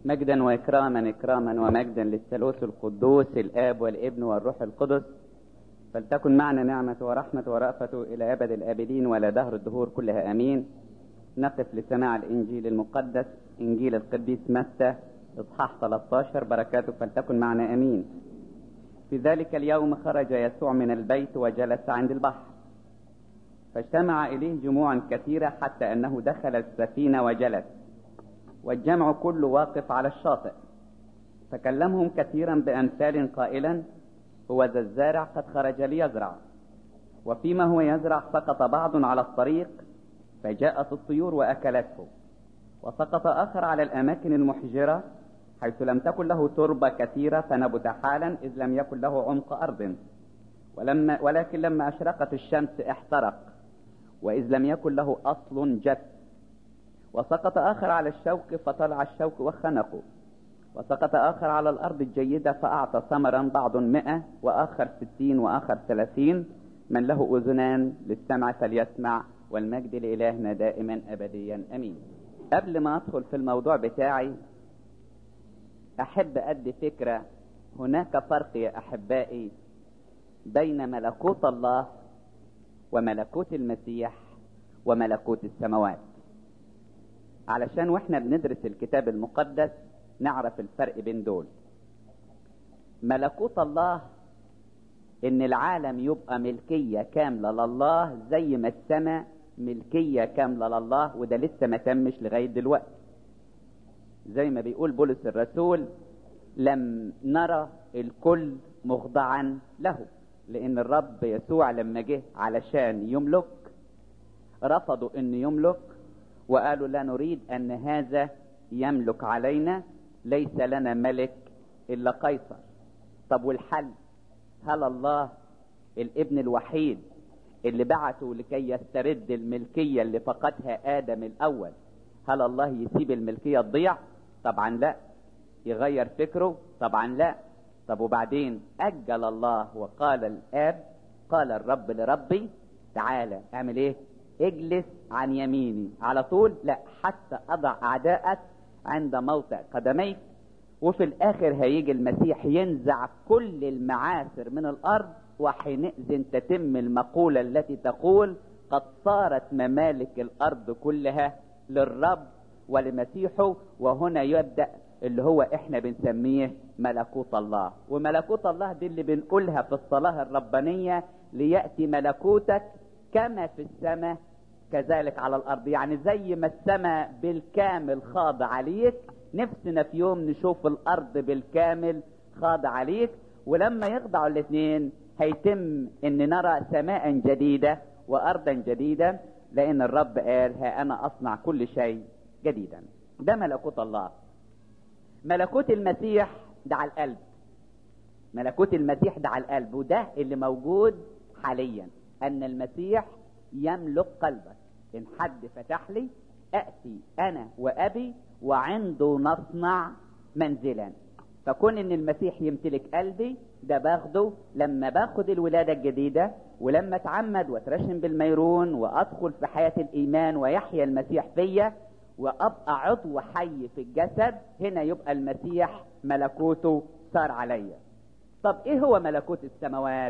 مجدا واكراما اكراما ومجدا للثالوث القدوس الاب والابن والروح القدس فلتكن معنا نعمة ورحمة ورأفة إلى أبد الآبدين ولا دهر الدهور كلها آمين نقف لسماع الإنجيل المقدس إنجيل القديس متى إصحاح 13 بركاته فلتكن معنا آمين في ذلك اليوم خرج يسوع من البيت وجلس عند البحر فاجتمع إليه جموع كثيرة حتى أنه دخل السفينة وجلس والجمع كله واقف على الشاطئ فكلمهم كثيرا بأمثال قائلا هو ذا الزارع قد خرج ليزرع وفيما هو يزرع سقط بعض على الطريق فجاءت الطيور وأكلته وسقط آخر على الأماكن المحجرة حيث لم تكن له تربة كثيرة فنبت حالا إذ لم يكن له عمق أرض ولما ولكن لما أشرقت الشمس احترق وإذ لم يكن له أصل جف وسقط آخر على الشوك فطلع الشوك وخنقه وسقط آخر على الأرض الجيدة فأعطى ثمرا بعض مئة وآخر ستين وآخر ثلاثين من له أذنان للسمع فليسمع والمجد لإلهنا دائما أبديا أمين قبل ما أدخل في الموضوع بتاعي أحب أدي فكرة هناك فرق يا أحبائي بين ملكوت الله وملكوت المسيح وملكوت السماوات علشان واحنا بندرس الكتاب المقدس نعرف الفرق بين دول ملكوت الله ان العالم يبقى ملكية كاملة لله زي ما السماء ملكية كاملة لله وده لسه ما تمش لغاية دلوقتي زي ما بيقول بولس الرسول لم نرى الكل مخضعا له لان الرب يسوع لما جه علشان يملك رفضوا ان يملك وقالوا لا نريد ان هذا يملك علينا ليس لنا ملك الا قيصر طب والحل هل الله الابن الوحيد اللي بعته لكي يسترد الملكية اللي فقدها آدم الأول هل الله يسيب الملكية تضيع طبعا لا يغير فكره طبعا لا طب وبعدين أجل الله وقال الآب قال الرب لربي تعالى اعمل ايه اجلس عن يميني على طول لا حتى اضع اعدائك عند موطئ قدميك وفي الاخر هيجي المسيح ينزع كل المعاثر من الارض وحينئذ تتم المقولة التي تقول قد صارت ممالك الارض كلها للرب ولمسيحه وهنا يبدأ اللي هو احنا بنسميه ملكوت الله وملكوت الله دي اللي بنقولها في الصلاة الربانية ليأتي ملكوتك كما في السماء كذلك على الارض يعني زي ما السماء بالكامل خاضع ليك نفسنا في يوم نشوف الارض بالكامل خاضع ليك ولما يخضعوا الاثنين هيتم ان نرى سماء جديدة وارضا جديدة لان الرب قال ها انا اصنع كل شيء جديدا ده ملكوت الله ملكوت المسيح ده على القلب ملكوت المسيح ده على القلب وده اللي موجود حاليا ان المسيح يملك قلبك ان حد فتح لي اتي انا وابي وعنده نصنع منزلا فكون ان المسيح يمتلك قلبي ده باخده لما باخد الولادة الجديدة ولما اتعمد واترشم بالميرون وادخل في حياة الايمان ويحيا المسيح فيا وابقى عضو حي في الجسد هنا يبقى المسيح ملكوته صار عليا طب ايه هو ملكوت السماوات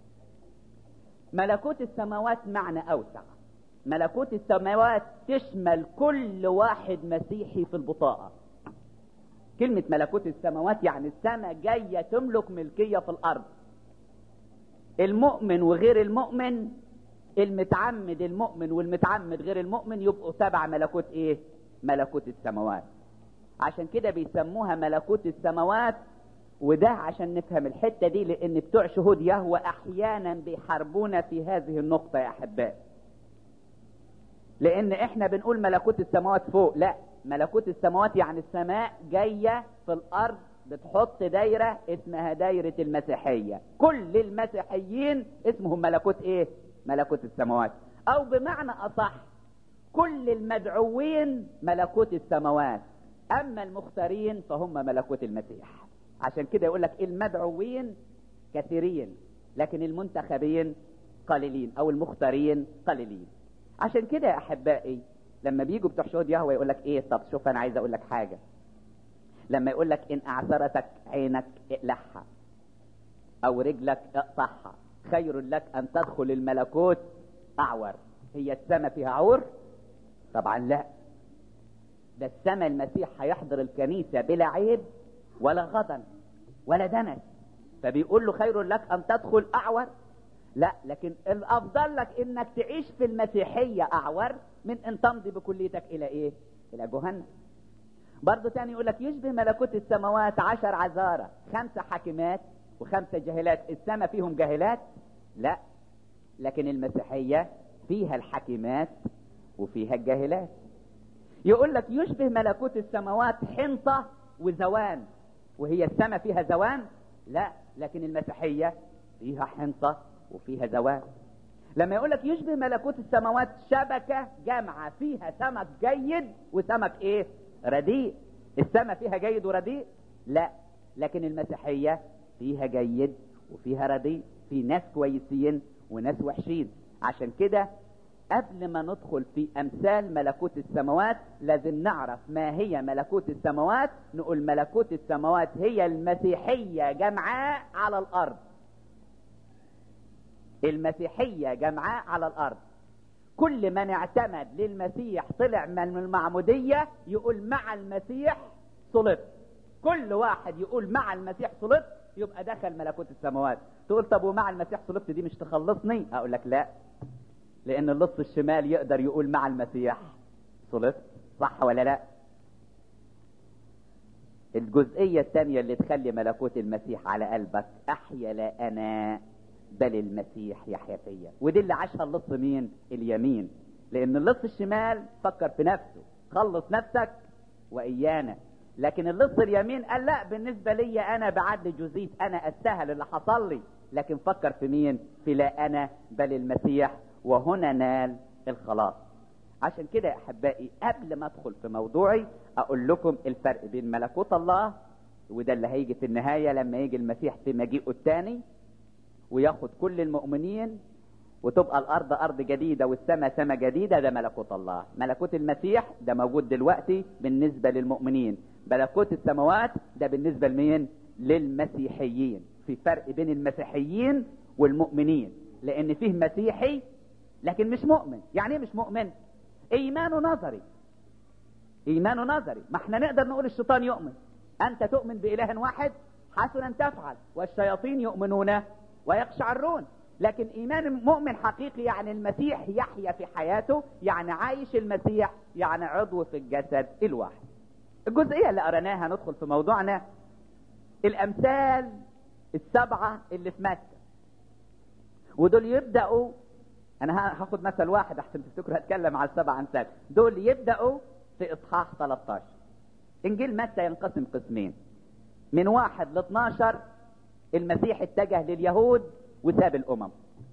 ملكوت السماوات معنى اوسع ملكوت السماوات تشمل كل واحد مسيحي في البطاقة كلمة ملكوت السماوات يعني السماء جاية تملك ملكية في الارض المؤمن وغير المؤمن المتعمد المؤمن والمتعمد غير المؤمن يبقوا تبع ملكوت ايه ملكوت السماوات عشان كده بيسموها ملكوت السماوات وده عشان نفهم الحتة دي لان بتوع شهود يهوى احيانا بيحاربونا في هذه النقطة يا احبائي لان احنا بنقول ملكوت السماوات فوق لا ملكوت السماوات يعني السماء جاية في الارض بتحط دايرة اسمها دايرة المسيحية كل المسيحيين اسمهم ملكوت ايه ملكوت السماوات او بمعنى اصح كل المدعوين ملكوت السماوات اما المختارين فهم ملكوت المسيح عشان كده يقول لك المدعوين كثيرين لكن المنتخبين قليلين او المختارين قليلين عشان كده يا احبائي لما بيجوا بتوع شهود يهوى يقول لك ايه طب شوف انا عايز اقول لك حاجه لما يقول لك ان اعثرتك عينك اقلعها او رجلك اقطعها خير لك ان تدخل الملكوت اعور هي السماء فيها عور طبعا لا ده السماء المسيح هيحضر الكنيسة بلا عيب ولا غضن ولا دنس فبيقول له خير لك ان تدخل اعور لا لكن الافضل لك انك تعيش في المسيحية اعور من ان تمضي بكليتك الى ايه الى جهنم برضه تاني يقول لك يشبه ملكوت السماوات عشر عذارى خمسة حاكمات وخمسة جاهلات السماء فيهم جاهلات لا لكن المسيحية فيها الحكيمات وفيها الجاهلات يقول لك يشبه ملكوت السماوات حنطة وزوان وهي السماء فيها زوان لا لكن المسيحية فيها حنطة وفيها زوان لما يقول لك يشبه ملكوت السماوات شبكة جامعة فيها سمك جيد وسمك ايه رديء السماء فيها جيد ورديء لا لكن المسيحية فيها جيد وفيها رديء في ناس كويسين وناس وحشين عشان كده قبل ما ندخل في امثال ملكوت السماوات لازم نعرف ما هي ملكوت السماوات نقول ملكوت السماوات هي المسيحية جمعاء على الارض المسيحية جمعاء على الارض كل من اعتمد للمسيح طلع من المعمودية يقول مع المسيح صلبت كل واحد يقول مع المسيح صلبت يبقى دخل ملكوت السماوات تقول طب ومع المسيح صلبت دي مش تخلصني اقول لك لا لان اللص الشمال يقدر يقول مع المسيح صلبت صح ولا لا الجزئية الثانية اللي تخلي ملكوت المسيح على قلبك احيا لا انا بل المسيح يحيا فيا ودي اللي عاشها اللص مين اليمين لان اللص الشمال فكر في نفسه خلص نفسك وايانا لكن اللص اليمين قال لا بالنسبة لي انا بعدل جزيت انا استاهل اللي حصل لي لكن فكر في مين في لا انا بل المسيح وهنا نال الخلاص عشان كده يا احبائي قبل ما ادخل في موضوعي اقول لكم الفرق بين ملكوت الله وده اللي هيجي في النهاية لما يجي المسيح في مجيئه الثاني وياخد كل المؤمنين وتبقى الارض ارض جديده والسماء سماء جديده ده ملكوت الله ملكوت المسيح ده موجود دلوقتي بالنسبه للمؤمنين ملكوت السماوات ده بالنسبه لمين للمسيحيين في فرق بين المسيحيين والمؤمنين لان فيه مسيحي لكن مش مؤمن يعني ايه مش مؤمن ايمانه نظري ايمانه نظري ما احنا نقدر نقول الشيطان يؤمن انت تؤمن باله واحد حسنا تفعل والشياطين يؤمنون ويقشعرون لكن ايمان المؤمن حقيقي يعني المسيح يحيا في حياته يعني عايش المسيح يعني عضو في الجسد الواحد الجزئية اللي قرناها ندخل في موضوعنا الامثال السبعة اللي في مكة ودول يبدأوا انا هاخد مثل واحد احسن تفتكروا هتكلم على السبع امثال دول يبدأوا في اصحاح 13 انجيل متى ينقسم قسمين من واحد ل 12 المسيح اتجه لليهود وساب الامم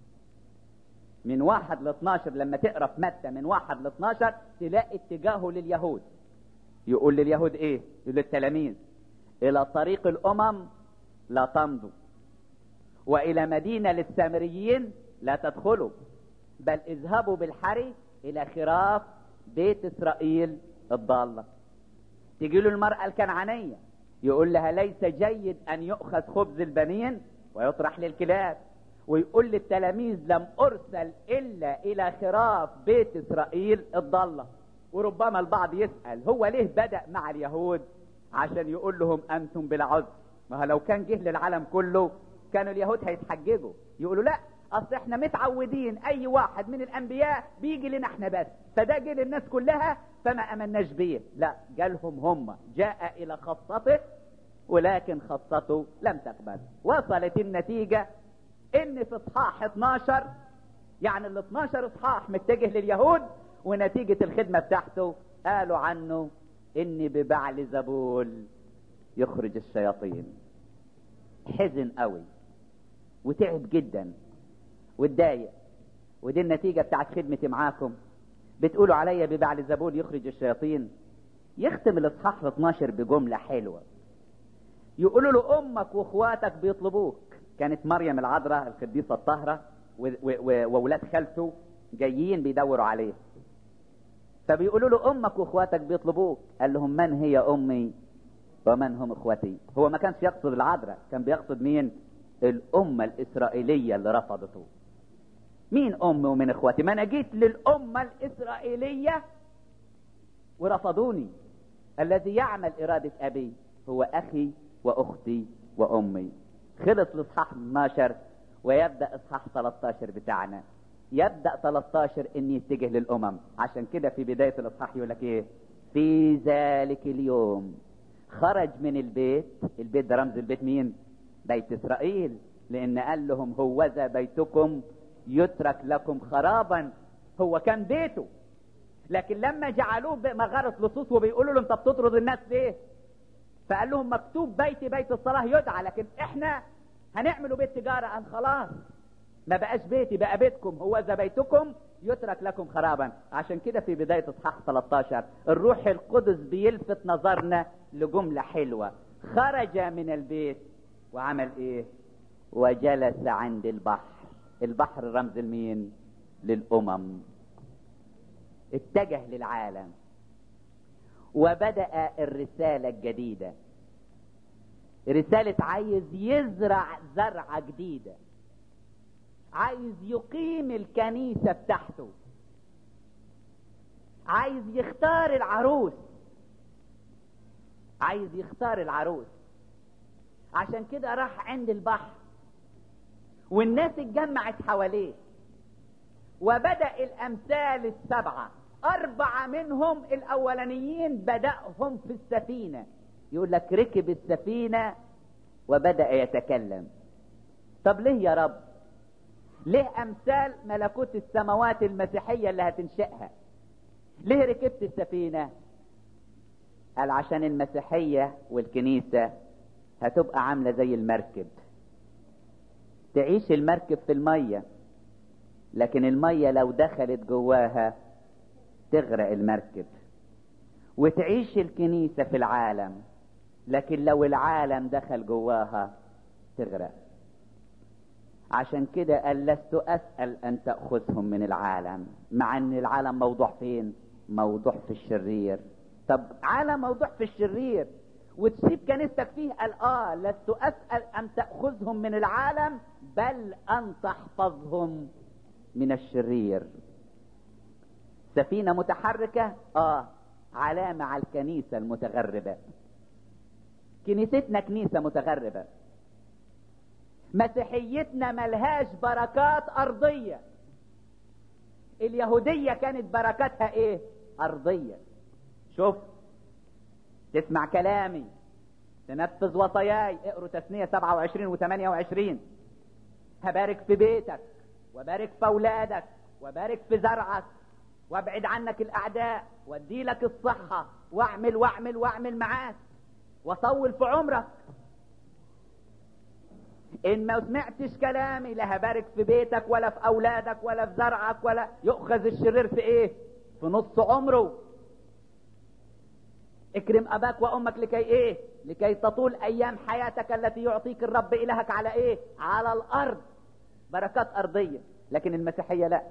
من واحد ل 12 لما تقرا في متى من واحد ل 12 تلاقي اتجاهه لليهود يقول لليهود ايه يقول للتلاميذ الى طريق الامم لا تمضوا والى مدينه للسامريين لا تدخلوا بل اذهبوا بالحري الى خراف بيت اسرائيل الضاله تجي له المراه الكنعانيه يقول لها ليس جيد ان يؤخذ خبز البنين ويطرح للكلاب ويقول للتلاميذ لم ارسل الا الى خراف بيت اسرائيل الضاله وربما البعض يسال هو ليه بدا مع اليهود عشان يقول لهم انتم بالعذر ما لو كان جه للعالم كله كانوا اليهود هيتحججوا يقولوا لا اصل احنا متعودين اي واحد من الانبياء بيجي لنا احنا بس فده جه للناس كلها فما امناش بيه لا جالهم هم جاء الى خاصته ولكن خاصته لم تقبل وصلت النتيجة ان في اصحاح 12 يعني ال 12 اصحاح متجه لليهود ونتيجة الخدمة بتاعته قالوا عنه ان ببعل زبول يخرج الشياطين حزن قوي وتعب جدا واتضايق ودي النتيجة بتاعت خدمتي معاكم بتقولوا عليا ببعل زبول يخرج الشياطين يختم الاصحاح 12 بجملة حلوة يقولوا له امك واخواتك بيطلبوك كانت مريم العذراء القديسة الطاهرة وولاد خالته جايين بيدوروا عليه فبيقولوا له امك واخواتك بيطلبوك قال لهم من هي امي ومن هم اخوتي هو ما كانش يقصد العذراء كان بيقصد مين الامة الاسرائيلية اللي رفضته مين امي ومن اخوتي ما انا جيت للامة الاسرائيلية ورفضوني الذي يعمل ارادة ابي هو اخي واختي وامي خلص الاصحاح 12 ويبدا اصحاح 13 بتاعنا يبدا 13 ان يتجه للامم عشان كده في بدايه الاصحاح يقول لك ايه في ذلك اليوم خرج من البيت البيت ده رمز البيت مين بيت اسرائيل لان قال لهم هوذا بيتكم يترك لكم خرابا هو كان بيته لكن لما جعلوه مغارة لصوص وبيقولوا له انت بتطرد الناس ليه فقال لهم مكتوب بيتي بيت الصلاة يدعى لكن احنا هنعمله بيت تجارة قال خلاص ما بقاش بيتي بقى بيتكم هو ذا بيتكم يترك لكم خرابا عشان كده في بداية اصحاح 13 الروح القدس بيلفت نظرنا لجملة حلوة خرج من البيت وعمل ايه وجلس عند البحر البحر رمز المين للامم اتجه للعالم وبدأ الرسالة الجديدة رسالة عايز يزرع زرعة جديدة عايز يقيم الكنيسة بتاعته عايز يختار العروس عايز يختار العروس عشان كده راح عند البحر والناس اتجمعت حواليه وبدأ الأمثال السبعة أربعة منهم الأولانيين بدأهم في السفينة يقول لك ركب السفينة وبدأ يتكلم طب ليه يا رب ليه أمثال ملكوت السماوات المسيحية اللي هتنشئها ليه ركبت السفينة قال عشان المسيحية والكنيسة هتبقى عاملة زي المركب تعيش المركب في المية لكن المية لو دخلت جواها تغرق المركب وتعيش الكنيسة في العالم لكن لو العالم دخل جواها تغرق عشان كده قال لست أسأل أن تأخذهم من العالم مع أن العالم موضوع فين موضوع في الشرير طب عالم موضوع في الشرير وتسيب كنيستك فيه قال اه لست اسال ان تاخذهم من العالم بل ان تحفظهم من الشرير سفينه متحركه اه علامه على الكنيسه المتغربه كنيستنا كنيسه متغربه مسيحيتنا ملهاش بركات ارضيه اليهوديه كانت بركاتها ايه ارضيه شوف تسمع كلامي تنفذ وصاياي اقروا تثنية 27 و 28 هبارك في بيتك وبارك في اولادك وبارك في زرعك وابعد عنك الاعداء وادي لك الصحة واعمل واعمل واعمل معاك وطول في عمرك ان ما سمعتش كلامي لا هبارك في بيتك ولا في اولادك ولا في زرعك ولا يؤخذ الشرير في ايه في نص عمره اكرم اباك وامك لكي ايه لكي تطول ايام حياتك التي يعطيك الرب الهك على ايه على الارض بركات ارضيه لكن المسيحيه لا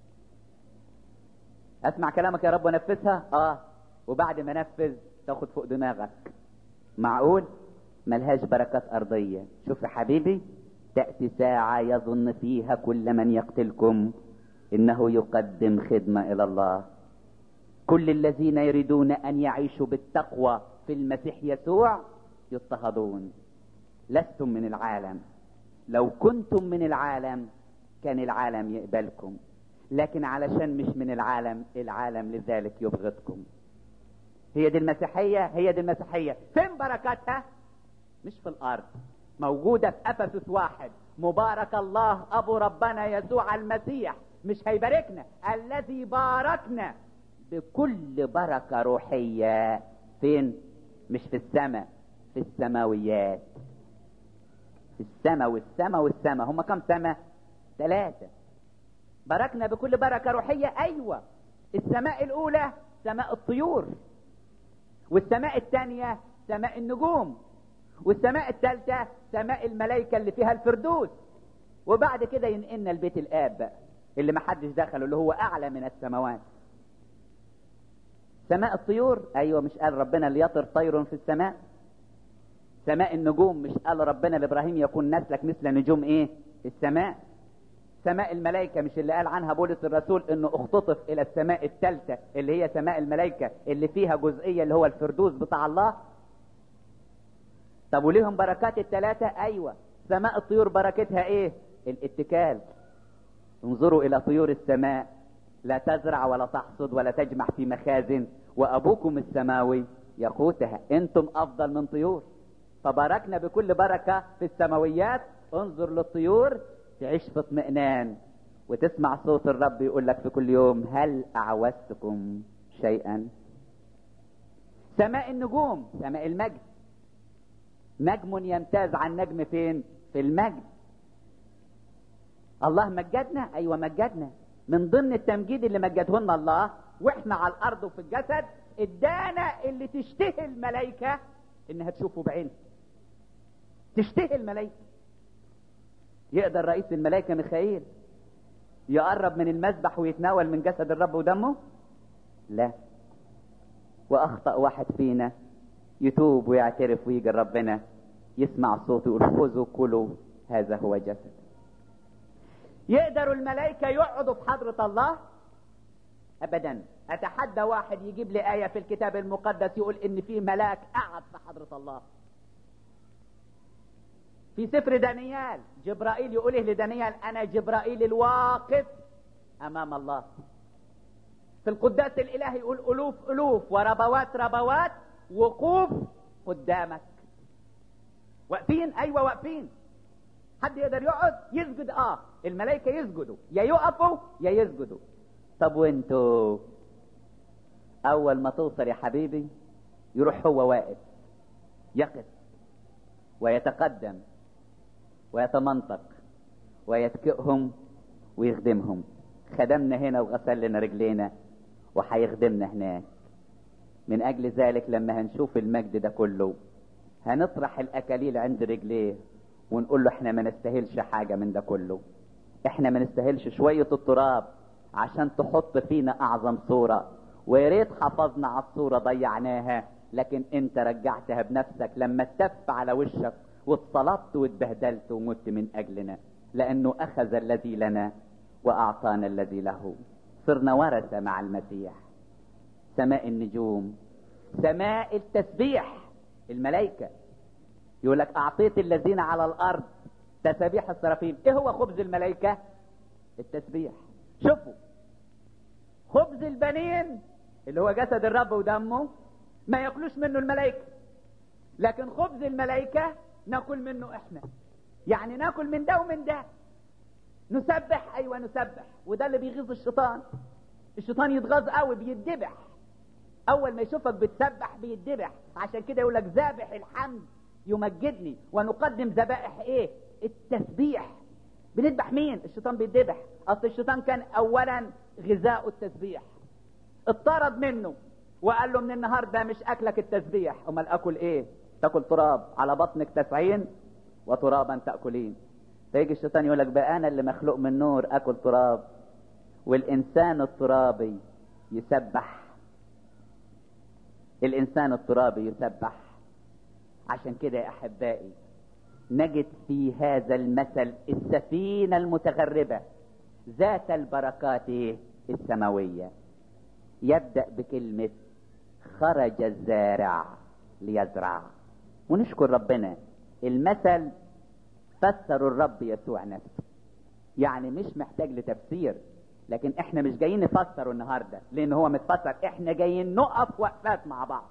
اسمع كلامك يا رب ونفذها اه وبعد ما نفذ تاخد فوق دماغك معقول ملهاش بركات ارضيه شوف يا حبيبي تاتي ساعه يظن فيها كل من يقتلكم انه يقدم خدمه الى الله كل الذين يريدون ان يعيشوا بالتقوى في المسيح يسوع يضطهدون لستم من العالم لو كنتم من العالم كان العالم يقبلكم لكن علشان مش من العالم العالم لذلك يبغضكم هي دي المسيحية هي دي المسيحية فين بركاتها مش في الارض موجودة في افسس واحد مبارك الله ابو ربنا يسوع المسيح مش هيباركنا الذي باركنا بكل بركة روحية فين مش في السماء في السماويات في السماء والسماء والسماء هم كم سماء ثلاثة باركنا بكل بركة روحية أيوة السماء الأولى سماء الطيور والسماء الثانية سماء النجوم والسماء الثالثة سماء الملائكة اللي فيها الفردوس وبعد كده ينقلنا البيت الآب بقى اللي محدش دخله اللي هو أعلى من السماوات سماء الطيور ايوه مش قال ربنا ليطر طير في السماء سماء النجوم مش قال ربنا لابراهيم يكون نسلك مثل نجوم ايه السماء سماء الملائكة مش اللي قال عنها بولس الرسول انه اختطف الى السماء الثالثة اللي هي سماء الملائكة اللي فيها جزئية اللي هو الفردوس بتاع الله طب وليهم بركات الثلاثة ايوه سماء الطيور بركتها ايه الاتكال انظروا الى طيور السماء لا تزرع ولا تحصد ولا تجمع في مخازن وابوكم السماوي يقوتها انتم افضل من طيور فباركنا بكل بركة في السماويات انظر للطيور تعيش في اطمئنان وتسمع صوت الرب يقول لك في كل يوم هل اعوزتكم شيئا سماء النجوم سماء المجد نجم يمتاز عن نجم فين في المجد الله مجدنا ايوه مجدنا من ضمن التمجيد اللي مجدهن الله واحنا على الارض وفي الجسد ادانا اللي تشتهي الملائكه انها تشوفه بعينها تشتهي الملائكه يقدر رئيس الملائكه ميخائيل يقرب من المذبح ويتناول من جسد الرب ودمه لا واخطا واحد فينا يتوب ويعترف ويجي ربنا يسمع صوته يقول خذوا كلوا هذا هو جسد يقدروا الملائكة يقعدوا في حضرة الله أبدا أتحدى واحد يجيب لي آية في الكتاب المقدس يقول إن في ملاك قعد في حضرة الله في سفر دانيال جبرائيل يقول إيه لدانيال أنا جبرائيل الواقف أمام الله في القداس الإلهي يقول ألوف ألوف وربوات ربوات وقوف قدامك واقفين أيوة واقفين حد يقدر يقعد يسجد اه الملائكه يسجدوا يا يقفوا يا يسجدوا طب وانتوا اول ما توصل يا حبيبي يروح هو واقف يقف ويتقدم ويتمنطق ويتكئهم ويخدمهم خدمنا هنا وغسل لنا رجلينا وهيخدمنا هناك من اجل ذلك لما هنشوف المجد ده كله هنطرح الاكاليل عند رجليه ونقول له احنا ما نستاهلش حاجة من ده كله احنا ما نستاهلش شوية التراب عشان تحط فينا اعظم صورة ويا ريت حافظنا على الصورة ضيعناها لكن انت رجعتها بنفسك لما اتف على وشك واتصلبت واتبهدلت ومت من اجلنا لانه اخذ الذي لنا واعطانا الذي له صرنا ورثة مع المسيح سماء النجوم سماء التسبيح الملائكة يقول لك اعطيت الذين على الارض تسابيح السرافيم ايه هو خبز الملائكة التسبيح شوفوا خبز البنين اللي هو جسد الرب ودمه ما ياكلوش منه الملائكة لكن خبز الملائكة ناكل منه احنا يعني ناكل من ده ومن ده نسبح ايوه نسبح وده اللي بيغيظ الشيطان الشيطان يتغاظ قوي بيتذبح اول ما يشوفك بتسبح بيتذبح عشان كده يقول لك ذابح الحمد يمجدني ونقدم ذبائح ايه التسبيح بنذبح مين الشيطان بيتذبح اصل الشيطان كان اولا غذاء التسبيح اطرد منه وقال له من النهارده مش اكلك التسبيح امال اكل ايه تاكل تراب على بطنك تسعين وترابا تاكلين فيجي الشيطان يقول لك بقى انا اللي مخلوق من نور اكل تراب والانسان الترابي يسبح الانسان الترابي يسبح عشان كده يا احبائي نجد في هذا المثل السفينة المتغربة ذات البركات السماوية يبدأ بكلمة خرج الزارع ليزرع ونشكر ربنا المثل فسر الرب يسوع نفسه يعني مش محتاج لتفسير لكن احنا مش جايين نفسره النهاردة لان هو متفسر احنا جايين نقف وقفات مع بعض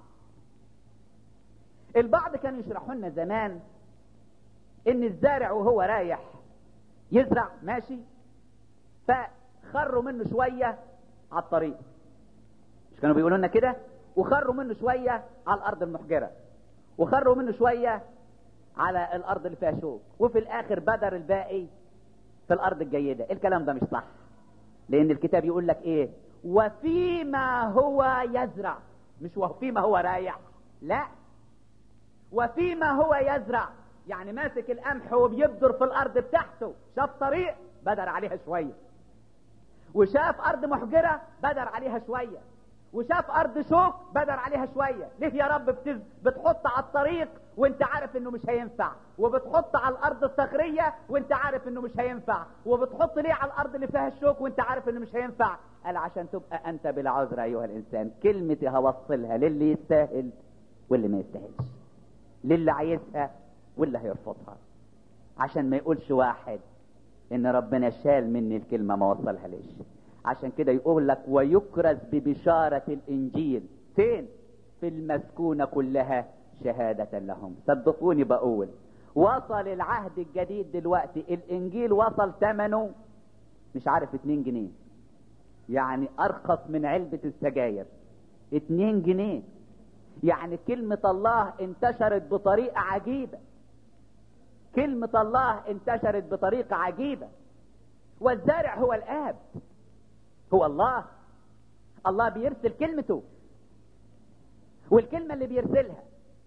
البعض كانوا يشرحوا لنا زمان ان الزارع وهو رايح يزرع ماشي فخروا منه شوية على الطريق مش كانوا بيقولوا لنا كده وخروا منه شوية على الارض المحجرة وخروا منه شوية على الارض اللي فيها شوك وفي الاخر بدر الباقي في الارض الجيدة الكلام ده مش صح لان الكتاب يقول لك ايه وفيما هو يزرع مش وفيما هو رايح لا وفيما هو يزرع يعني ماسك القمح وبيبذر في الارض بتاعته شاف طريق بدر عليها شويه وشاف ارض محجره بدر عليها شويه وشاف ارض شوك بدر عليها شوية ليه يا رب بتز بتحط على الطريق وانت عارف انه مش هينفع وبتحط على الارض الصخرية وانت عارف انه مش هينفع وبتحط ليه على الارض اللي فيها الشوك وانت عارف انه مش هينفع قال عشان تبقى انت بالعذر ايها الانسان كلمتي هوصلها للي يستاهل واللي ما يستاهلش للي عايزها واللي هيرفضها عشان ما يقولش واحد ان ربنا شال مني الكلمة ما وصلها ليش عشان كده يقول لك ويكرز ببشارة الانجيل فين في المسكونة كلها شهادة لهم صدقوني بقول وصل العهد الجديد دلوقتي الانجيل وصل ثمنه مش عارف اتنين جنيه يعني ارخص من علبة السجاير اتنين جنيه يعني كلمة الله انتشرت بطريقة عجيبة كلمة الله انتشرت بطريقة عجيبة والزارع هو الآب هو الله الله بيرسل كلمته والكلمة اللي بيرسلها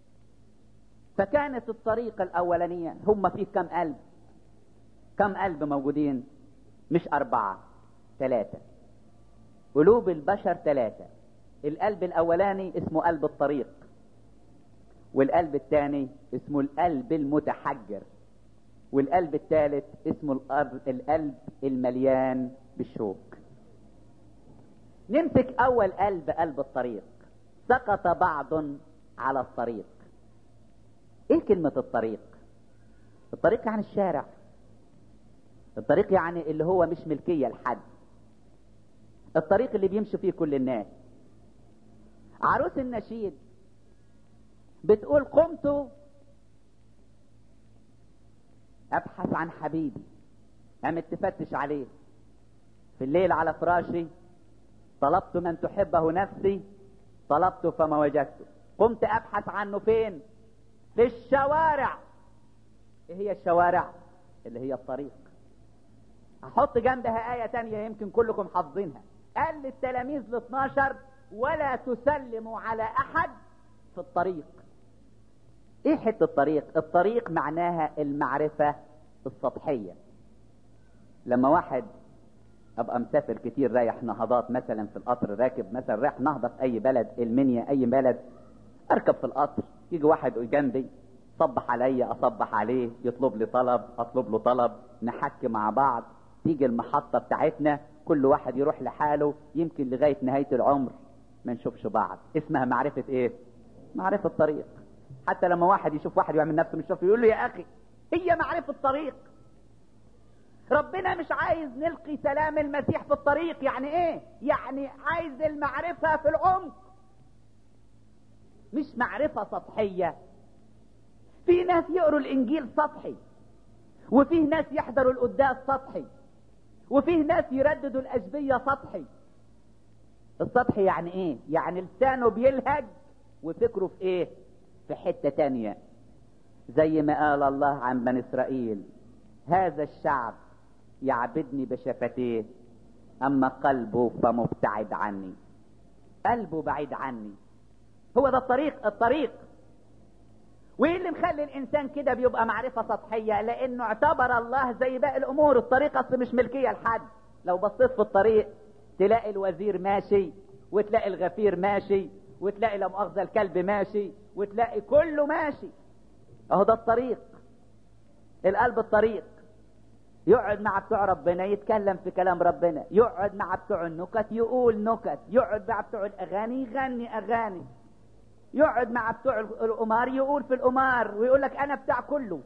فكانت الطريقة الأولانية هم فيه كم قلب كم قلب موجودين مش أربعة ثلاثة قلوب البشر ثلاثة القلب الأولاني اسمه قلب الطريق والقلب الثاني اسمه القلب المتحجر والقلب الثالث اسمه القلب المليان بالشوك نمسك اول قلب قلب الطريق سقط بعض على الطريق ايه كلمة الطريق الطريق يعني الشارع الطريق يعني اللي هو مش ملكية لحد الطريق اللي بيمشي فيه كل الناس عروس النشيد بتقول قمت ابحث عن حبيبي قامت تفتش عليه في الليل على فراشي طلبت من تحبه نفسي طلبت فما وجدته قمت ابحث عنه فين في الشوارع ايه هي الشوارع اللي هي الطريق هحط جنبها آية تانية يمكن كلكم حافظينها قال للتلاميذ ال 12 ولا تسلموا على أحد في الطريق ايه حته الطريق الطريق معناها المعرفه السطحيه لما واحد ابقى مسافر كتير رايح نهضات مثلا في القطر راكب مثلا رايح نهضه في اي بلد المنيا اي بلد اركب في القطر يجي واحد جنبي صبح عليا اصبح عليه يطلب لي طلب اطلب له طلب نحكي مع بعض تيجي المحطه بتاعتنا كل واحد يروح لحاله يمكن لغايه نهايه العمر ما نشوفش بعض اسمها معرفه ايه معرفه طريق حتى لما واحد يشوف واحد يعمل نفسه مش شايف يقول له يا اخي هي معرفة الطريق ربنا مش عايز نلقي سلام المسيح في الطريق يعني ايه يعني عايز المعرفة في العمق مش معرفة سطحية في ناس يقروا الانجيل سطحي وفيه ناس يحضروا القداس سطحي وفيه ناس يرددوا الاجبية سطحي السطحي يعني ايه يعني لسانه بيلهج وفكره في ايه في حتة تانية زي ما قال الله عن بني اسرائيل هذا الشعب يعبدني بشفتيه اما قلبه فمبتعد عني قلبه بعيد عني هو ده الطريق الطريق وايه اللي مخلي الانسان كده بيبقى معرفة سطحية لانه اعتبر الله زي باقي الامور الطريق اصل مش ملكية لحد لو بصيت في الطريق تلاقي الوزير ماشي وتلاقي الغفير ماشي وتلاقي لا مؤاخذة الكلب ماشي وتلاقي كله ماشي اهو ده الطريق القلب الطريق يقعد مع بتوع ربنا يتكلم في كلام ربنا يقعد مع بتوع النكت يقول نكت يقعد مع بتوع الاغاني يغني اغاني يقعد مع بتوع القمار يقول في القمار ويقول لك انا بتاع كله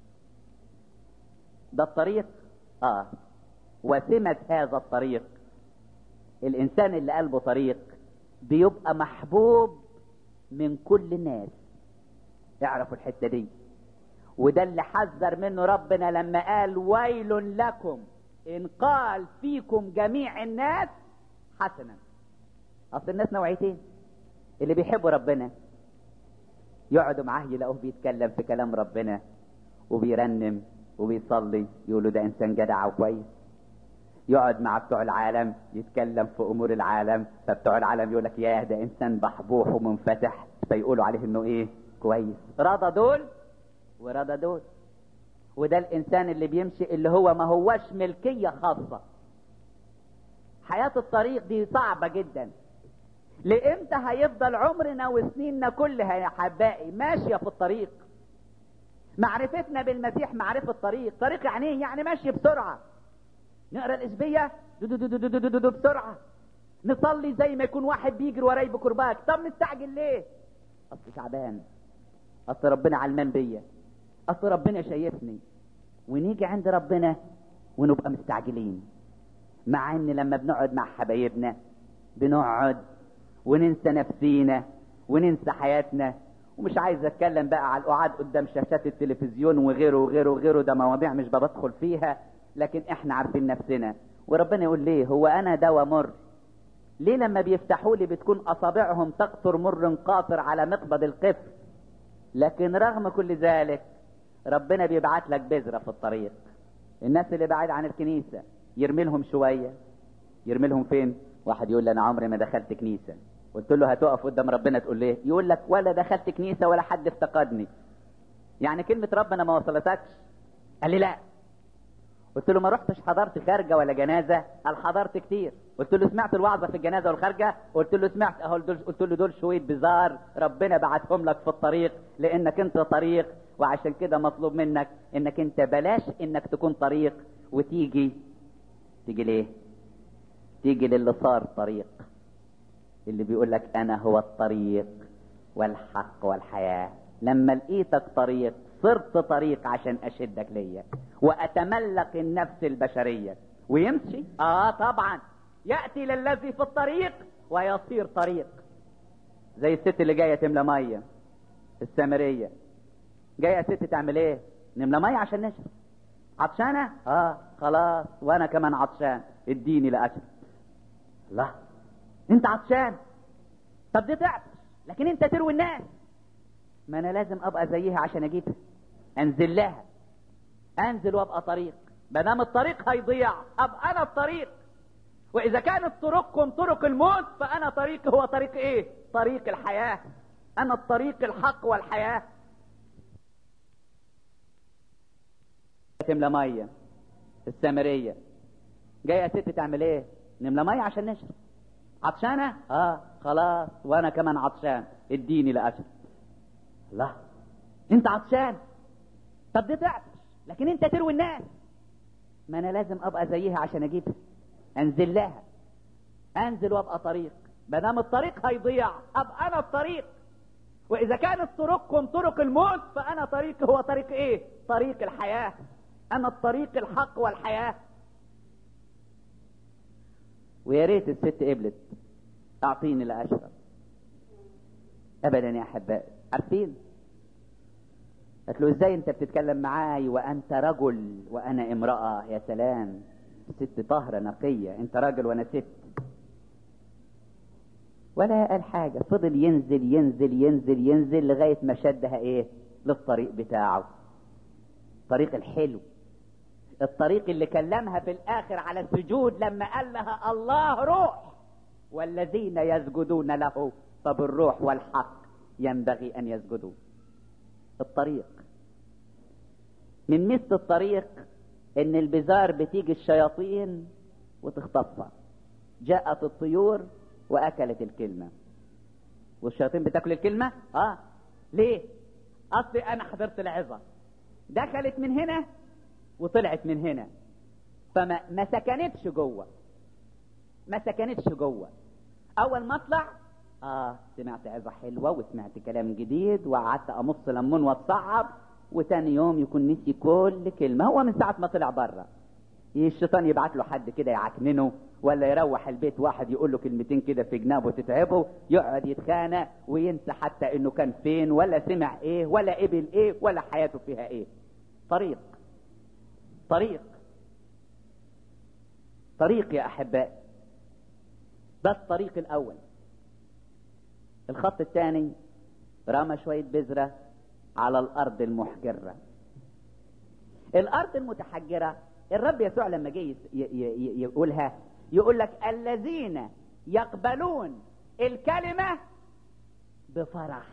ده الطريق اه وسمة هذا الطريق الانسان اللي قلبه طريق بيبقى محبوب من كل الناس اعرفوا الحتة دي وده اللي حذر منه ربنا لما قال ويل لكم ان قال فيكم جميع الناس حسنا اصل الناس نوعيتين اللي بيحبوا ربنا يقعدوا معاه يلاقوه بيتكلم في كلام ربنا وبيرنم وبيصلي يقولوا ده انسان جدع وكويس يقعد مع بتوع العالم يتكلم في امور العالم فبتوع العالم يقول لك ياه ده انسان بحبوح ومنفتح فيقولوا عليه انه ايه كويس رضى دول ورضى دول وده الانسان اللي بيمشي اللي هو ما هوش ملكية خاصة حياة الطريق دي صعبة جدا لامتى هيفضل عمرنا وسنيننا كلها يا حبائي ماشية في الطريق معرفتنا بالمسيح معرفة طريق طريق يعني ايه يعني ماشي بسرعة نقرا الاسبية دو دو دو دو دو دو دو بسرعة نصلي زي ما يكون واحد بيجري وراي بكرباك طب نستعجل ليه اصل تعبان اصل ربنا علمان بيا اصل ربنا شايفني ونيجي عند ربنا ونبقى مستعجلين مع ان لما بنقعد مع حبايبنا بنقعد وننسى نفسينا وننسى حياتنا ومش عايز اتكلم بقى على القعاد قدام شاشات التلفزيون وغيره وغيره وغيره ده مواضيع مش بدخل فيها لكن احنا عارفين نفسنا وربنا يقول ليه هو انا دواء مر ليه لما بيفتحوا لي بتكون اصابعهم تقطر مر قاطر على مقبض القفل لكن رغم كل ذلك ربنا بيبعت لك بذرة في الطريق الناس اللي بعيد عن الكنيسة يرمي لهم شوية يرمي لهم فين واحد يقول لي انا عمري ما دخلت كنيسة قلت له هتقف قدام ربنا تقول ليه يقول لك ولا دخلت كنيسة ولا حد افتقدني يعني كلمة ربنا ما وصلتكش قال لي لا قلت له ما رحتش حضرت خارجة ولا جنازة قال حضرت كتير قلت له سمعت الوعظة في الجنازة والخارجة قلت له سمعت اهو دول قلت له دول شوية بزار ربنا بعتهم لك في الطريق لانك انت طريق وعشان كده مطلوب منك انك انت بلاش انك تكون طريق وتيجي تيجي ليه تيجي للي صار طريق اللي بيقول لك انا هو الطريق والحق والحياة لما لقيتك طريق صرت طريق عشان اشدك ليا واتملك النفس البشرية ويمشي اه طبعا يأتي للذي في الطريق ويصير طريق زي الست اللي جاية تملى مية السامرية جاية ست تعمل ايه نملى مية عشان نشرب عطشانة اه خلاص وانا كمان عطشان اديني لاشرب لا انت عطشان طب دي تعطش لكن انت تروي الناس ما انا لازم ابقى زيها عشان اجيبها انزل لها انزل وابقى طريق ما دام الطريق هيضيع ابقى انا الطريق واذا كانت طرقكم طرق الموت فانا طريق هو طريق ايه طريق الحياة انا الطريق الحق والحياة تملى مية السامرية جاية ست تعمل ايه نملى مية عشان نشرب عطشانة اه خلاص وانا كمان عطشان اديني لاشرب لا انت عطشان طب دي تعطش لكن انت تروي الناس ما انا لازم ابقى زيها عشان اجيبها انزل لها انزل وابقى طريق ما دام الطريق هيضيع ابقى انا الطريق واذا كانت طرقكم طرق الموت فانا طريق هو طريق ايه طريق الحياة انا الطريق الحق والحياة ويا ريت الست قبلت اعطيني لاشرب ابدا يا احبائي عارفين قالت له ازاي انت بتتكلم معاي وانت رجل وانا امرأة يا سلام ست طاهرة نقية انت راجل وانا ست ولا قال حاجة فضل ينزل ينزل ينزل ينزل لغاية ما شدها ايه للطريق بتاعه طريق الحلو الطريق اللي كلمها في الاخر على السجود لما قال لها الله روح والذين يسجدون له فبالروح والحق ينبغي ان يسجدوا الطريق من مثل الطريق ان البزار بتيجي الشياطين وتخطفها جاءت الطيور واكلت الكلمة والشياطين بتاكل الكلمة اه ليه اصلي انا حضرت العظة دخلت من هنا وطلعت من هنا فما ما سكنتش جوه ما سكنتش جوه اول ما اطلع اه سمعت عظة حلوة وسمعت كلام جديد وقعدت امص ليمون واتصعب وتاني يوم يكون نسي كل كلمة هو من ساعة ما طلع بره الشيطان يبعت له حد كده يعكننه ولا يروح البيت واحد يقول له كلمتين كده في جنابه تتعبه يقعد يتخانق وينسى حتى انه كان فين ولا سمع ايه ولا قبل ايه ولا حياته فيها ايه طريق طريق طريق يا احبائي ده الطريق الاول الخط الثاني رمى شوية بذرة على الارض المحجرة الارض المتحجرة الرب يسوع لما جه يقولها يقول لك الذين يقبلون الكلمة بفرح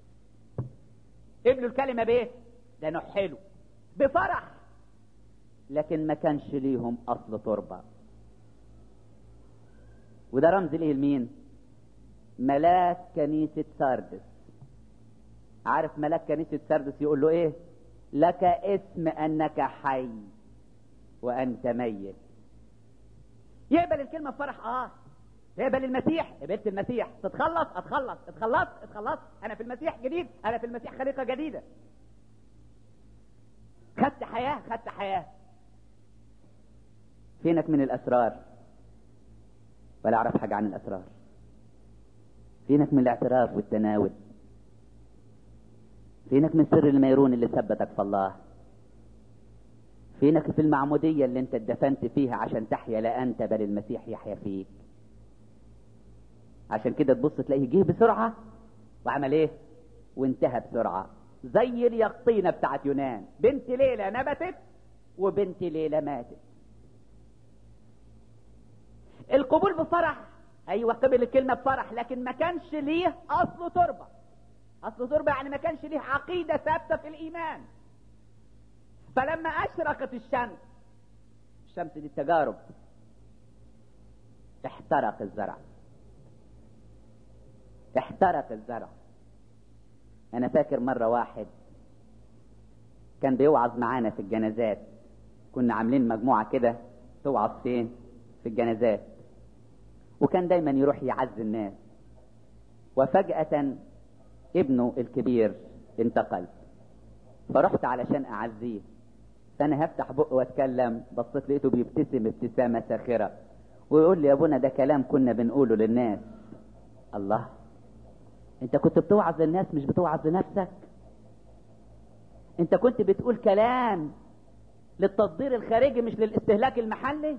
قبلوا الكلمة بايه ده نوع حلو بفرح لكن ما كانش ليهم اصل تربة وده رمز ليه لمين ملاك كنيسة ساردس عارف ملاك كنيسة ساردس يقول له ايه لك اسم انك حي وانت ميت يقبل الكلمة بفرح اه تقبل المسيح قبلت المسيح تتخلص اتخلص اتخلص اتخلص انا في المسيح جديد انا في المسيح خليقة جديدة خدت حياة خدت حياة فينك من الاسرار ولا اعرف حاجة عن الاسرار فينك من الاعتراف والتناول فينك من سر الميرون اللي ثبتك في الله فينك في المعمودية اللي انت اتدفنت فيها عشان تحيا لا انت بل المسيح يحيا فيك عشان كده تبص تلاقيه جه بسرعة وعمل ايه وانتهى بسرعة زي اليقطينة بتاعت يونان بنت ليلى نبتت وبنت ليلى ماتت القبول بفرح ايوه قبل الكلمة بفرح لكن ما كانش ليه اصل تربة اصل تربة يعني ما كانش ليه عقيدة ثابتة في الايمان فلما اشرقت الشمس الشمس دي التجارب احترق الزرع احترق الزرع انا فاكر مرة واحد كان بيوعظ معانا في الجنازات كنا عاملين مجموعة كده توعظ فين في الجنازات وكان دايما يروح يعز الناس وفجأة ابنه الكبير انتقل فرحت علشان اعزيه فانا هفتح بق واتكلم بصيت لقيته بيبتسم ابتسامة ساخرة ويقول لي يا ابونا ده كلام كنا بنقوله للناس الله انت كنت بتوعظ للناس مش بتوعظ لنفسك انت كنت بتقول كلام للتصدير الخارجي مش للاستهلاك المحلي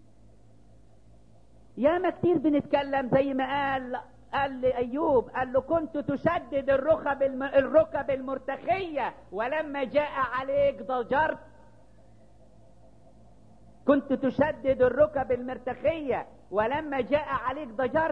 ياما كتير بنتكلم زي ما قال قال لأيوب قال له كنت تشدد الركب الم... الركب المرتخية ولما جاء عليك ضجرت كنت تشدد الركب المرتخية ولما جاء عليك ضجرت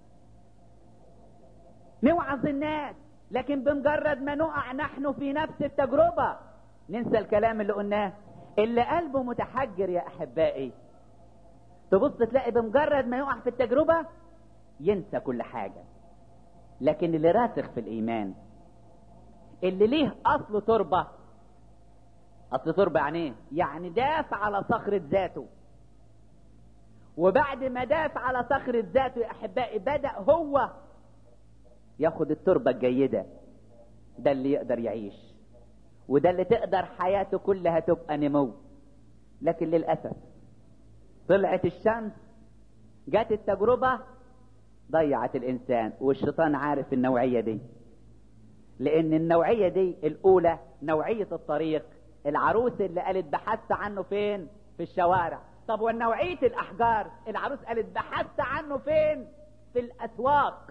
نوعظ الناس لكن بمجرد ما نقع نحن في نفس التجربة ننسى الكلام اللي قلناه اللي قلبه متحجر يا أحبائي تبص تلاقي بمجرد ما يقع في التجربة ينسى كل حاجة لكن اللي راسخ في الإيمان اللي ليه أصل تربة أصل تربة يعني إيه؟ يعني داس على صخرة ذاته وبعد ما داس على صخرة ذاته يا أحبائي بدأ هو ياخد التربة الجيدة ده اللي يقدر يعيش وده اللي تقدر حياته كلها تبقى نمو لكن للأسف طلعت الشمس جت التجربة ضيعت الإنسان والشيطان عارف النوعية دي لأن النوعية دي الأولى نوعية الطريق العروس اللي قالت بحثت عنه فين في الشوارع طب والنوعية الأحجار العروس قالت بحثت عنه فين في الأسواق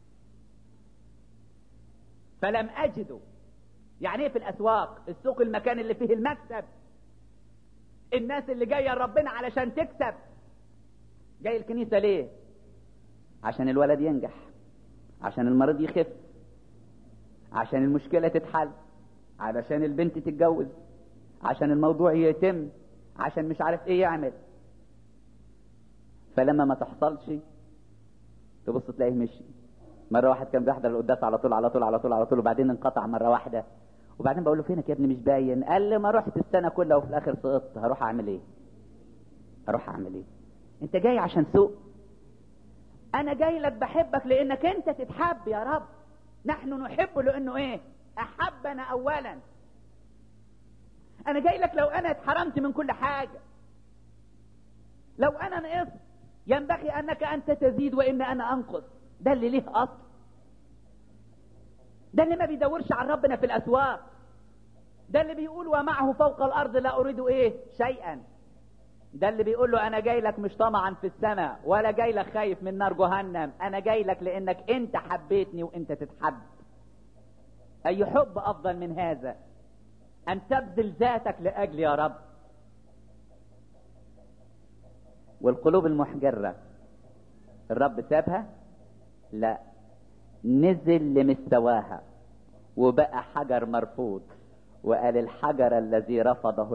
فلم أجده يعني ايه في الأسواق السوق المكان اللي فيه المكسب الناس اللي جاية ربنا علشان تكسب جاي الكنيسة ليه عشان الولد ينجح عشان المريض يخف عشان المشكلة تتحل علشان البنت تتجوز عشان الموضوع يتم عشان مش عارف ايه يعمل فلما ما تحصلش تبص تلاقيه مشي مرة واحد كان بيحضر القداس على طول على طول على طول على طول وبعدين انقطع مرة واحدة وبعدين بقول له فينك يا ابني مش باين قال لي ما رحت السنة كلها وفي الآخر سقطت هروح أعمل إيه؟ هروح أعمل إيه؟ أنت جاي عشان سوق أنا جاي لك بحبك لأنك أنت تتحب يا رب نحن نحب لأنه إيه؟ أحبنا أولا أنا جاي لك لو أنا اتحرمت من كل حاجة لو أنا نقصت ينبغي أنك أنت تزيد وإن أنا أنقص ده اللي ليه أصل ده اللي ما بيدورش عن ربنا في الأسواق ده اللي بيقول ومعه فوق الأرض لا أريد إيه شيئا ده اللي بيقول له أنا جاي لك مش طمعا في السماء ولا جاي لك خايف من نار جهنم أنا جاي لك لأنك أنت حبيتني وأنت تتحب أي حب أفضل من هذا أن تبذل ذاتك لأجل يا رب والقلوب المحجرة الرب سابها لا نزل لمستواها وبقى حجر مرفوض وقال الحجر الذي رفضه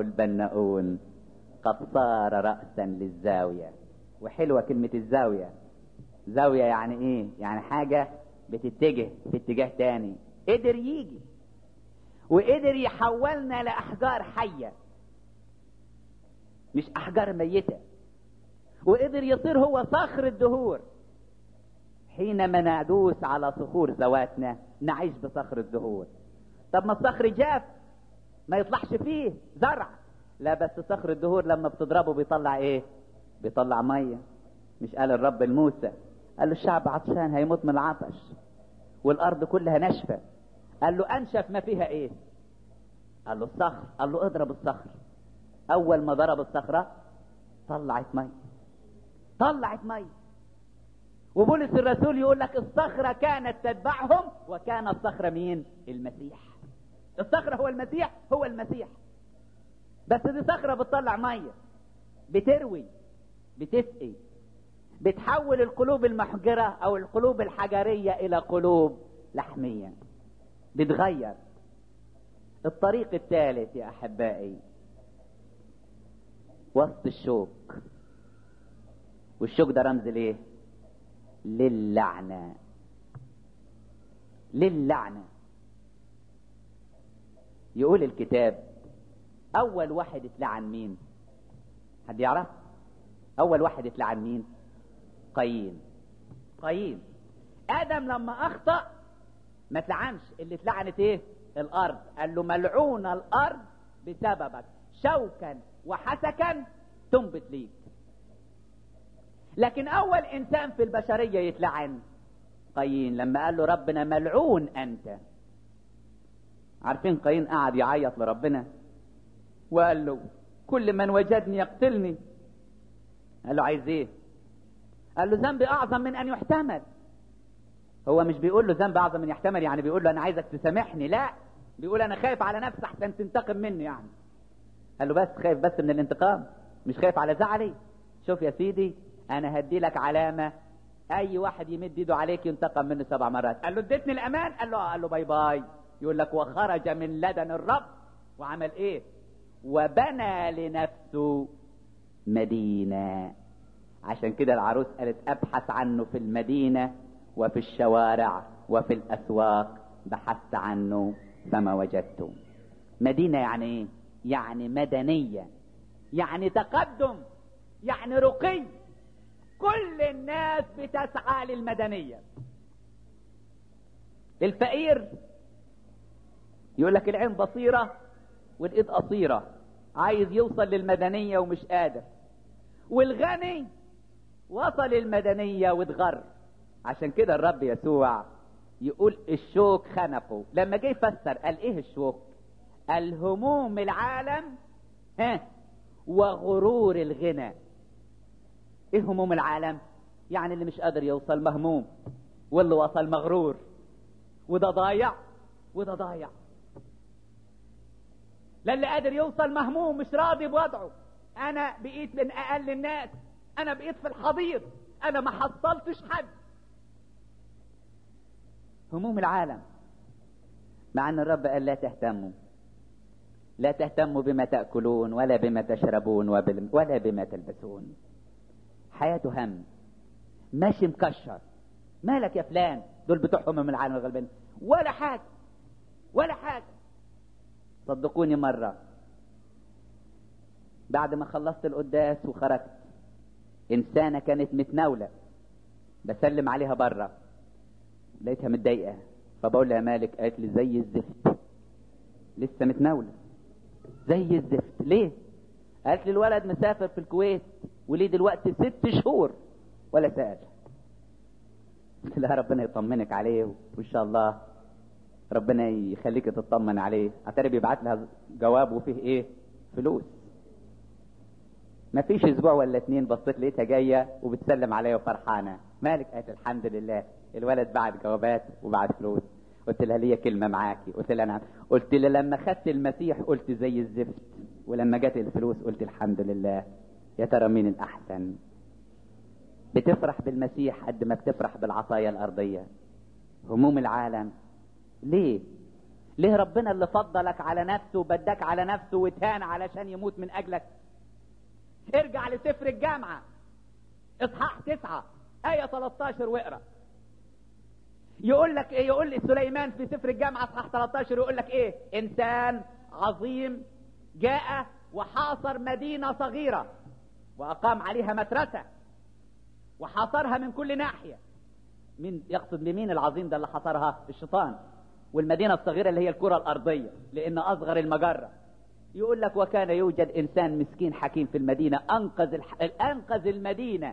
البناؤون قد صار رأسا للزاوية وحلوة كلمة الزاوية زاوية يعني ايه يعني حاجة بتتجه في اتجاه تاني قدر يجي وقدر يحولنا لأحجار حية مش أحجار ميتة وقدر يصير هو صخر الدهور حينما ندوس على صخور ذواتنا نعيش بصخر الدهور طب ما الصخر جاف ما يطلعش فيه زرع لا بس صخر الدهور لما بتضربه بيطلع ايه بيطلع ميه مش قال الرب لموسى قال له الشعب عطشان هيموت من العطش والارض كلها ناشفه قال له انشف ما فيها ايه قال له الصخر قال له اضرب الصخر اول ما ضرب الصخره طلعت ميه طلعت ميه وبولس الرسول يقول لك الصخره كانت تتبعهم وكان الصخره مين المسيح الصخره هو المسيح هو المسيح بس دي صخره بتطلع ميه بتروي بتسقي بتحول القلوب المحجره او القلوب الحجريه الى قلوب لحميه بتغير الطريق الثالث يا احبائي وسط الشوك والشوك ده رمز ليه للعنه للعنه يقول الكتاب اول واحد اتلعن مين حد يعرف اول واحد اتلعن مين قايين قايين ادم لما اخطا ما اتلعنش اللي اتلعنت ايه الارض قال له ملعون الارض بسببك شوكا وحسكا تنبت ليك لكن اول انسان في البشريه يتلعن قايين لما قال له ربنا ملعون انت عارفين قايين قعد يعيط لربنا وقال له كل من وجدني يقتلني قال له عايز ايه قال له ذنبي اعظم من ان يحتمل هو مش بيقول له ذنب اعظم من يحتمل يعني بيقول له انا عايزك تسامحني لا بيقول انا خايف على نفسي احسن تنتقم مني يعني قال له بس خايف بس من الانتقام مش خايف على زعلي شوف يا سيدي انا هدي لك علامه اي واحد يمد ايده عليك ينتقم منه سبع مرات قال له اديتني الامان قال له قال له باي باي يقول لك وخرج من لدن الرب وعمل ايه وبنى لنفسه مدينه عشان كده العروس قالت ابحث عنه في المدينه وفي الشوارع وفي الاسواق بحثت عنه فما وجدته مدينه يعني ايه يعني مدنيه يعني تقدم يعني رقي كل الناس بتسعى للمدنيه الفقير يقول لك العين بصيره والايد قصيره عايز يوصل للمدنيه ومش قادر والغني وصل المدنيه واتغر عشان كده الرب يسوع يقول الشوك خنقه لما جه يفسر قال ايه الشوك الهموم العالم ها وغرور الغنى ايه هموم العالم يعني اللي مش قادر يوصل مهموم واللي وصل مغرور وده ضايع وده ضايع لا اللي قادر يوصل مهموم مش راضي بوضعه انا بقيت من اقل الناس انا بقيت في الحضيض انا ما حصلتش حد هموم العالم مع ان الرب قال لا تهتموا لا تهتموا بما تاكلون ولا بما تشربون ولا بما تلبسون حياته هم ماشي مكشر مالك يا فلان دول بتوع همم العالم الغلبان ولا حاجه ولا حاجه صدقوني مره بعد ما خلصت القداس وخرجت انسانه كانت متناوله بسلم عليها بره لقيتها متضايقه فبقول لها مالك قالت لي زي الزفت لسه متناوله زي الزفت ليه قالت لي الولد مسافر في الكويت وليه دلوقتي ست شهور ولا سأل قلت لها ربنا يطمنك عليه وان شاء الله ربنا يخليك تطمن عليه اتاري بيبعت لها جواب وفيه ايه فلوس ما فيش اسبوع ولا اتنين بصيت لقيتها جايه وبتسلم عليا وفرحانه مالك قالت الحمد لله الولد بعت جوابات وبعت فلوس قلت لها ليا كلمه معاكي قلت لها نعم قلت لها لما خدت المسيح قلت زي الزفت ولما جت الفلوس قلت الحمد لله يا ترى مين الاحسن بتفرح بالمسيح قد ما بتفرح بالعصايه الارضيه هموم العالم ليه ليه ربنا اللي فضلك على نفسه وبدك على نفسه وتهان علشان يموت من اجلك ارجع لسفر الجامعة اصحاح تسعة آية 13 واقرأ يقول لك ايه يقول لي سليمان في سفر الجامعة اصحاح 13 يقول لك ايه انسان عظيم جاء وحاصر مدينة صغيرة واقام عليها مترسة وحاصرها من كل ناحية مين يقصد بمين العظيم ده اللي حاصرها الشيطان والمدينة الصغيرة اللي هي الكرة الأرضية لأن أصغر المجرة يقول لك وكان يوجد إنسان مسكين حكيم في المدينة أنقذ الح... أنقذ المدينة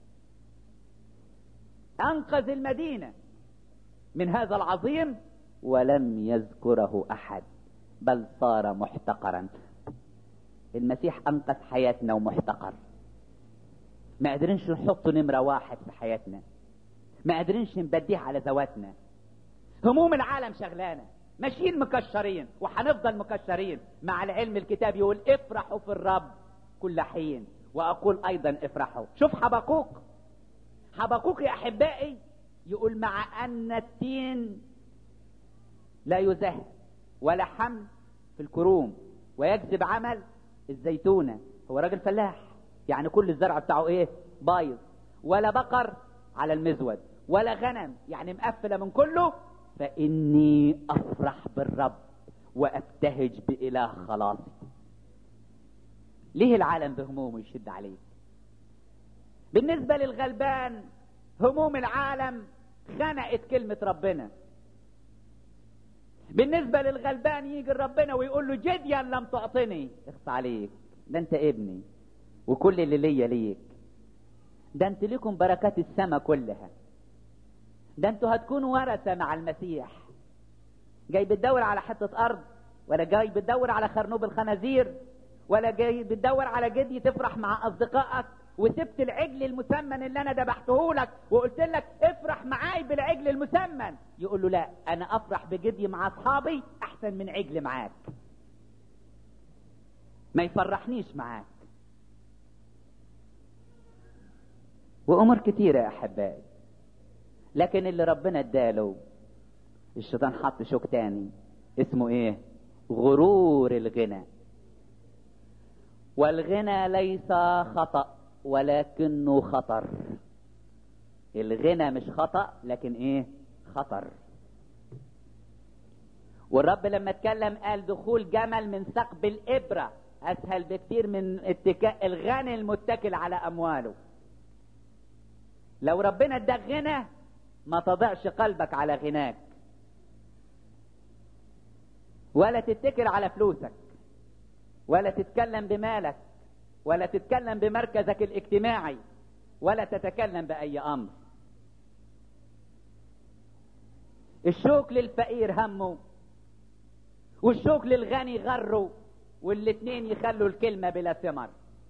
أنقذ المدينة من هذا العظيم ولم يذكره أحد بل صار محتقرا المسيح أنقذ حياتنا ومحتقر ما قدرنش نحط نمرة واحد في حياتنا ما قدرنش نبديه على ذواتنا هموم العالم شغلانة ماشيين مكشرين وهنفضل مكشرين مع العلم الكتاب يقول افرحوا في الرب كل حين واقول ايضا افرحوا شوف حبقوق حبقوق يا احبائي يقول مع ان التين لا يزهر ولا حمل في الكروم ويجذب عمل الزيتونة هو راجل فلاح يعني كل الزرع بتاعه ايه بايظ ولا بقر على المزود ولا غنم يعني مقفلة من كله فإني أفرح بالرب وأبتهج بإله خلاصي ليه العالم بهمومه يشد عليه بالنسبة للغلبان هموم العالم خنقت كلمة ربنا بالنسبة للغلبان يجي ربنا ويقول له جديا لم تعطني اخص عليك ده انت ابني وكل اللي ليا ليك ده انت لكم بركات السماء كلها ده انتوا هتكونوا ورثة مع المسيح جاي بتدور على حتة ارض ولا جاي بتدور على خرنوب الخنازير ولا جاي بتدور على جدي تفرح مع اصدقائك وسبت العجل المسمن اللي انا ذبحته لك وقلت لك افرح معاي بالعجل المسمن يقول له لا انا افرح بجدي مع اصحابي احسن من عجل معاك ما يفرحنيش معاك وامور كتيره يا احبائي لكن اللي ربنا اداله الشيطان حط شوك تاني اسمه ايه غرور الغنى والغنى ليس خطأ ولكنه خطر الغنى مش خطأ لكن ايه خطر والرب لما اتكلم قال دخول جمل من ثقب الإبرة أسهل بكتير من اتكاء الغني المتكل على أمواله لو ربنا اداك غنى ما تضعش قلبك على غناك ولا تتكل على فلوسك ولا تتكلم بمالك ولا تتكلم بمركزك الاجتماعي ولا تتكلم بأي أمر الشوك للفقير همه والشوك للغني غره والاتنين يخلوا الكلمة بلا ثمر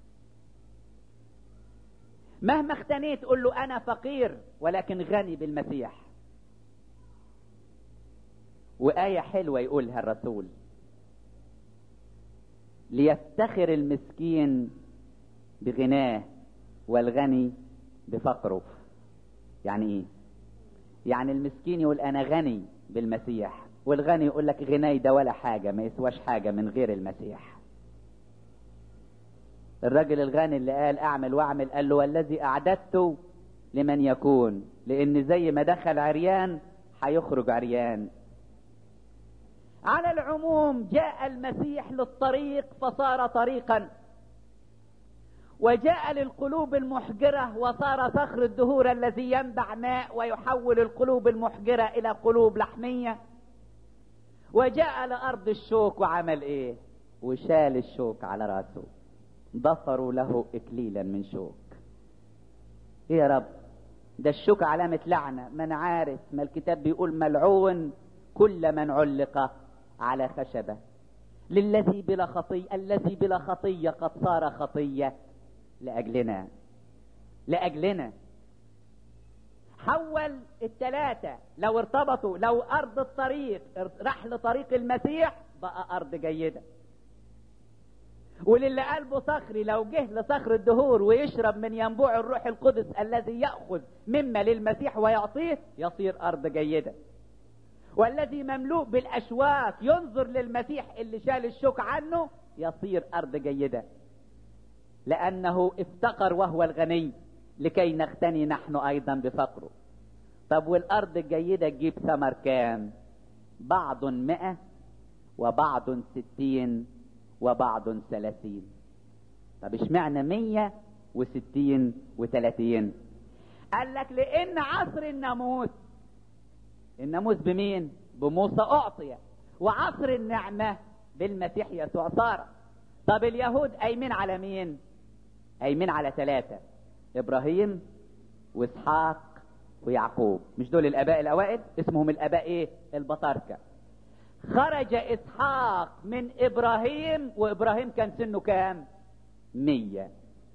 مهما اختنيت قل له انا فقير ولكن غني بالمسيح وآية حلوة يقولها الرسول ليفتخر المسكين بغناه والغني بفقره يعني ايه يعني المسكين يقول انا غني بالمسيح والغني يقول لك غناي ده ولا حاجة ما يسواش حاجة من غير المسيح الراجل الغني اللي قال اعمل واعمل قال له والذي اعددته لمن يكون لان زي ما دخل عريان هيخرج عريان على العموم جاء المسيح للطريق فصار طريقا وجاء للقلوب المحجرة وصار صخر الدهور الذي ينبع ماء ويحول القلوب المحجرة إلى قلوب لحمية وجاء لأرض الشوك وعمل إيه وشال الشوك على راسه ضفروا له إكليلا من شوك إيه يا رب ده الشوك علامة لعنة ما أنا عارف ما الكتاب بيقول ملعون كل من علق على خشبة للذي بلا خطية الذي بلا خطية قد صار خطية لأجلنا لأجلنا حول الثلاثة لو ارتبطوا لو أرض الطريق راح لطريق المسيح بقى أرض جيدة وللي قلبه صخري لو جه لصخر الدهور ويشرب من ينبوع الروح القدس الذي يأخذ مما للمسيح ويعطيه يصير أرض جيدة والذي مملوء بالأشواك ينظر للمسيح اللي شال الشوك عنه يصير أرض جيدة لأنه افتقر وهو الغني لكي نغتني نحن ايضا بفقره طب والارض الجيدة تجيب ثمر كام بعض مئة وبعض ستين وبعض ثلاثين طب اشمعنى مية وستين وثلاثين قال لك لان عصر الناموس الناموس بمين بموسى اعطي وعصر النعمة بالمسيح يسوع صار طب اليهود قايمين على مين قايمين على ثلاثة ابراهيم واسحاق ويعقوب مش دول الاباء الاوائل اسمهم الاباء ايه البطاركة خرج اسحاق من ابراهيم وابراهيم كان سنه كام مية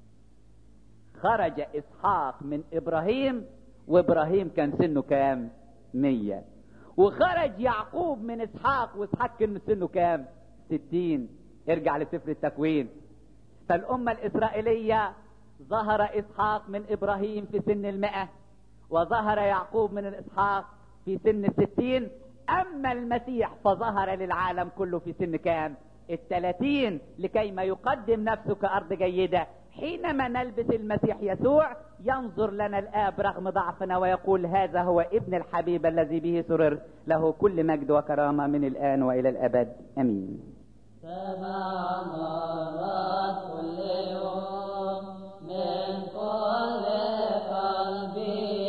خرج اسحاق من ابراهيم وابراهيم كان سنه كام مية وخرج يعقوب من اسحاق واسحاق كان سنه كام ستين ارجع لسفر التكوين فالأمة الإسرائيلية ظهر إسحاق من إبراهيم في سن المئة وظهر يعقوب من الإسحاق في سن الستين أما المسيح فظهر للعالم كله في سن كام الثلاثين لكي ما يقدم نفسه كأرض جيدة حينما نلبس المسيح يسوع ينظر لنا الآب رغم ضعفنا ويقول هذا هو ابن الحبيب الذي به سرر له كل مجد وكرامة من الآن وإلى الأبد أمين سبع مرات كل يوم من كل قلبي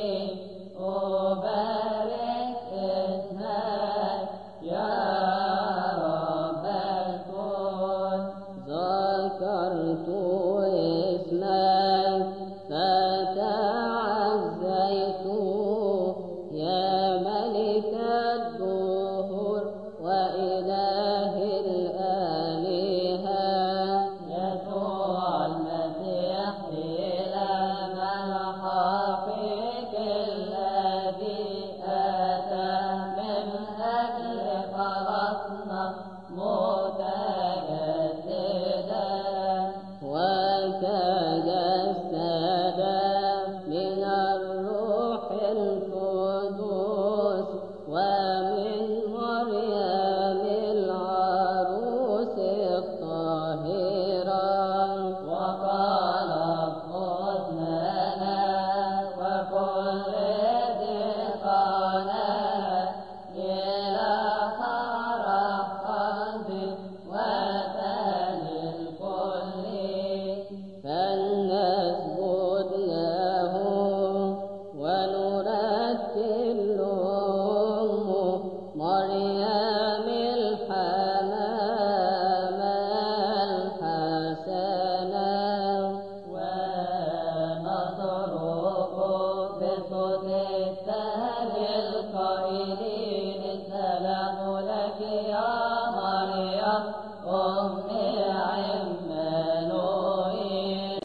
أبارك اسمك يا رب الكون ذكرت اسمك فتعزيت يا ملك الدهور وإله الآلهة يسوع المسيح إلهنا الحقيق الذي أتى من أجل خلصنا متجسدا وتجسدا من الروح القدس ومن مريم العروس الطاهرة وقال خذنا وكل ذقنا إلى فرح قلبي وثاني الكل فلنسجد له ونرتل له مريم الحمامة الحسنة ونصرخ بصوت السهل القائلين السلام لك يا مريم أم